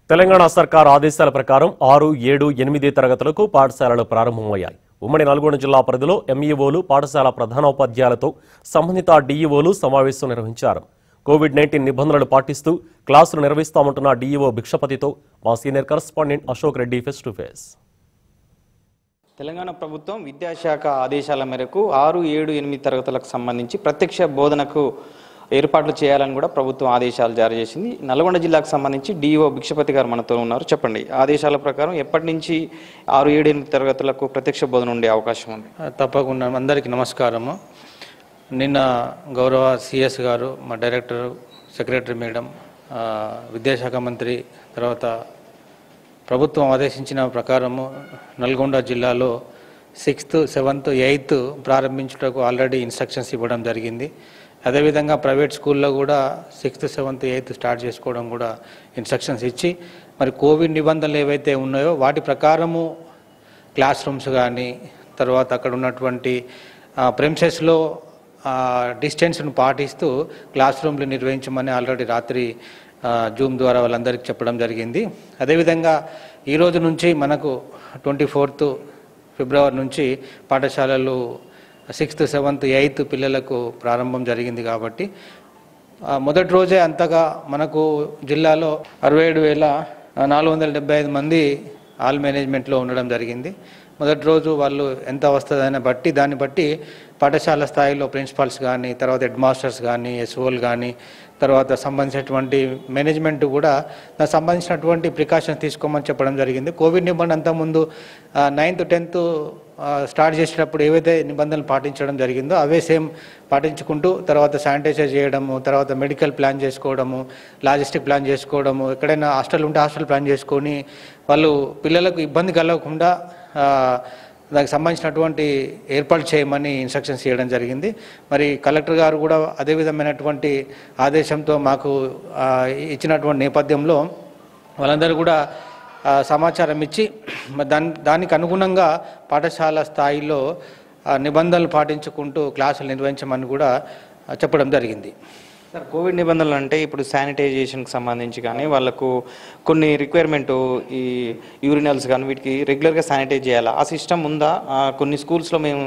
తెలంగాణ సర్కార్ ఆదేశాల ప్రకారం ఆరు ఏడు ఎనిమిది తరగతులకు పాఠశాలలు ప్రారంభమయ్యాయి ఉమ్మడి నల్గొండ జిల్లా పరిధిలో ఎంఈఓలు పాఠశాల ప్రధానోపాధ్యాయులతో సంబంధిత డీఈఓలు సమావేశం నిర్వహించారు కోవిడ్ నైన్టీన్ నిబంధనలు పాటిస్తూ క్లాసులు నిర్వహిస్తామంటున్న డీఈఓ భిక్షపతితో మా senior correspondent Ashok Reddy face to face Telangana ప్రభుత్వం విద్యాశాఖ ఆదేశాల మేరకు ఆరు ఏడు ఎనిమిది తరగతులకు సంబంధించి ప్రత్యక్ష బోధనకు ఏర్పాట్లు చేయాలని కూడా ప్రభుత్వం ఆదేశాలు జారీ చేసింది నల్గొండ జిల్లాకు సంబంధించి డిఓ భిక్షపతి గారు మనతో ఉన్నారు చెప్పండి ఆదేశాల ప్రకారం ఎప్పటి నుంచి ఆరు ఏడు ఎనిమిది తరగతులకు ప్రత్యక్ష బోధన ఉండే అవకాశం ఉంది తప్పకుండా అందరికీ నమస్కారము నిన్న గౌరవ సిఎస్ గారు మా డైరెక్టర్ సెక్రటరీ మేడం ఆ, విద్యాశాఖ మంత్రి తర్వాత ప్రభుత్వం ఆదేశించిన ప్రకారము నల్గొండ జిల్లాలో సిక్స్త్ సెవెంత్ ఎయిత్ ప్రారంభించుటకు ఆల్రెడీ ఇన్స్ట్రక్షన్స్ ఇవ్వడం జరిగింది అదేవిధంగా ప్రైవేట్ స్కూల్లో కూడా సిక్స్త్ సెవెంత్ ఎయిత్ స్టార్ట్ చేసుకోవడం కూడా ఇన్స్ట్రక్షన్స్ ఇచ్చి మరి కోవిడ్ నిబంధనలు ఏవైతే ఉన్నాయో వాటి ప్రకారము క్లాస్ రూమ్స్ కానీ తర్వాత అక్కడ ఉన్నటువంటి ప్రెమిసెస్లో డిస్టెన్స్ను పాటిస్తూ క్లాస్ రూమ్లు నిర్వహించమని ఆల్రెడీ రాత్రి ఆ, జూమ్ ద్వారా వాళ్ళందరికీ చెప్పడం జరిగింది అదేవిధంగా ఈ రోజు నుంచి మనకు ట్వంటీ ఫోర్త్ ఫిబ్రవరి నుంచి పాఠశాలలు సిక్స్త్ సెవెంత్ ఎయిత్ పిల్లలకు ప్రారంభం జరిగింది కాబట్టి ఆ, మొదటి రోజే అంతగా మనకు జిల్లాలో అరవై ఏడు వేల నాలుగు వందల డెబ్బై ఐదు మంది ఆల్ మేనేజ్మెంట్లో ఉండడం జరిగింది మొదటి రోజు వాళ్ళు ఎంత వస్తుందని బట్టి దాన్ని బట్టి పాఠశాల స్థాయిలో ప్రిన్సిపాల్స్ కానీ తర్వాత హెడ్ మాస్టర్స్ కానీ ఎస్ఓలు కానీ తర్వాత సంబంధించినటువంటి మేనేజ్మెంట్ కూడా దానికి సంబంధించినటువంటి ప్రికాషన్స్ తీసుకోమని చెప్పడం జరిగింది కోవిడ్ నిబంధన అంతకుముందు నైన్త్ టెన్త్ స్టార్ట్ చేసేటప్పుడు ఏవైతే నిబంధనలు పాటించడం జరిగిందో అవే సేమ్ పాటించుకుంటూ తర్వాత శానిటైజర్ చేయడము తర్వాత మెడికల్ ప్లాన్ చేసుకోవడము లాజిస్టిక్ ప్లాన్ చేసుకోవడము ఎక్కడైనా హాస్టల్ ఉంటే హాస్టల్ ప్లాన్ చేసుకొని వాళ్ళు పిల్లలకు ఇబ్బంది కలగకుండా ఆ, దానికి సంబంధించినటువంటి ఏర్పాటు చేయమని ఇన్స్ట్రక్షన్స్ చేయడం జరిగింది మరి కలెక్టర్ గారు కూడా అదే విధమైనటువంటి ఆదేశంతో మాకు ఆ, ఇచ్చినటువంటి నేపథ్యంలో వాళ్ళందరూ కూడా ఆ, సమాచారం ఇచ్చి మరి దాని దానికి అనుగుణంగా పాఠశాల స్థాయిలో ఆ, నిబంధనలు పాటించుకుంటూ క్లాసులు నిర్వహించమని కూడా ఆ, చెప్పడం జరిగింది సార్ కోవిడ్ నిబంధనలు అంటే ఇప్పుడు శానిటైజేషన్కి సంబంధించి కానీ వాళ్ళకు కొన్ని రిక్వైర్మెంట్ ఈ యూరినల్స్ కానీ వీటికి రెగ్యులర్గా శానిటైజ్ చేయాలి ఆ సిస్టమ్ ఉందా ఆ, కొన్ని స్కూల్స్లో మేము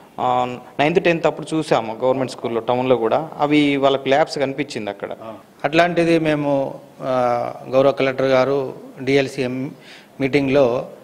నైన్త్ టెన్త్ అప్పుడు చూసాము గవర్నమెంట్ స్కూల్లో టౌన్లో కూడా అవి వాళ్ళకి ల్యాబ్స్ కనిపించింది అక్కడ అట్లాంటిది మేము ఆ, గౌరవ కలెక్టర్ గారు డిఎల్సిఎం మీటింగ్లో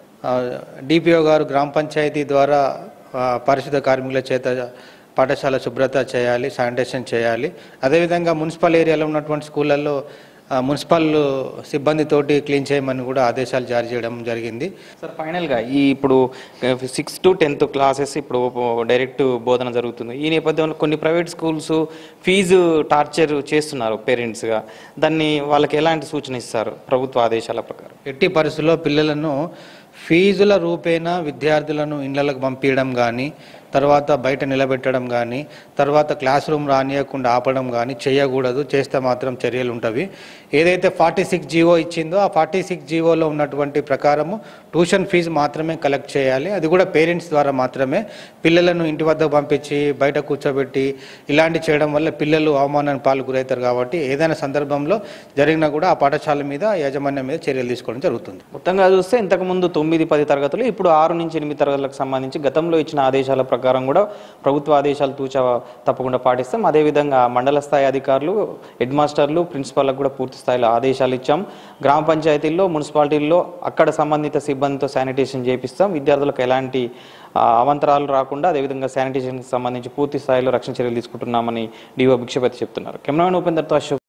డిపిఓ గారు గ్రామ పంచాయతీ ద్వారా ఆ, పారిశుద్ధ కార్మికుల చేత పాఠశాల శుభ్రత చేయాలి శానిటేషన్ చేయాలి అదేవిధంగా మున్సిపల్ ఏరియాలో ఉన్నటువంటి స్కూళ్ళల్లో ఆ, మున్సిపల్ సిబ్బందితోటి క్లీన్ చేయమని కూడా ఆదేశాలు జారీ చేయడం జరిగింది సార్ ఫైనల్గా ఈ ఇప్పుడు సిక్స్త్ టు టెన్త్ క్లాసెస్ ఇప్పుడు డైరెక్ట్ బోధన జరుగుతుంది ఈ నేపథ్యంలో కొన్ని ప్రైవేట్ స్కూల్స్ ఫీజు టార్చర్ చేస్తున్నారు పేరెంట్స్గా దాన్ని వాళ్ళకి ఎలాంటి సూచన ఇస్తారు ప్రభుత్వ ఆదేశాల ప్రకారం ఎట్టి పరిస్థితుల్లో పిల్లలను ఫీజుల రూపేణా విద్యార్థులను ఇళ్లకు పంపించడం కానీ తర్వాత బయట నిలబెట్టడం కానీ తర్వాత క్లాస్ రూమ్ రానియకుండా ఆపడం కానీ చేయకూడదు చేస్తే మాత్రం చర్యలు ఉంటవి ఏదైతే ఫార్టీ సిక్స్ జీవో ఇచ్చిందో ఆ ఫార్టీ సిక్స్ జీవోలో ఉన్నటువంటి ప్రకారము ట్యూషన్ ఫీజు మాత్రమే కలెక్ట్ చేయాలి అది కూడా పేరెంట్స్ ద్వారా మాత్రమే పిల్లలను ఇంటి వద్దకు పంపించి బయట కూర్చోబెట్టి ఇలాంటి చేయడం వల్ల పిల్లలు అవమానానికి పాలు గురవుతారు కాబట్టి ఏదైనా సందర్భంలో జరిగినా కూడా ఆ పాఠశాల మీద యాజమాన్యం మీద చర్యలు తీసుకోవడం జరుగుతుంది మొత్తంగా చూస్తే ఇంతకుముందు తొమ్మిది పది తరగతులు ఇప్పుడు ఆరు నుంచి ఎనిమిది తరగతులకు సంబంధించి గతంలో ఇచ్చిన ఆదేశాల ప్రకారం కూడా ప్రభుత్వ ఆదేశాలు తూచా తప్పకుండా పాటిస్తాం అదేవిధంగా మండల స్థాయి అధికారులు హెడ్ మాస్టర్లు ప్రిన్సిపాల్లకు కూడా పూర్తి స్థాయిలో ఆదేశాలు ఇచ్చాం గ్రామ పంచాయతీల్లో మున్సిపాలిటీల్లో అక్కడ సంబంధిత సిబ్బందితో శానిటేషన్ చేపిస్తాం విద్యార్థులకు ఎలాంటి ఆ, అవాంతరాలు రాకుండా అదేవిధంగా శానిటేషన్కి సంబంధించి పూర్తి స్థాయిలో రక్షణ చర్యలు తీసుకుంటున్నామని డిఓ భిక్షపతి చెప్తున్నారు కెమెరామెన్ ఉపేందర్తో అశోక్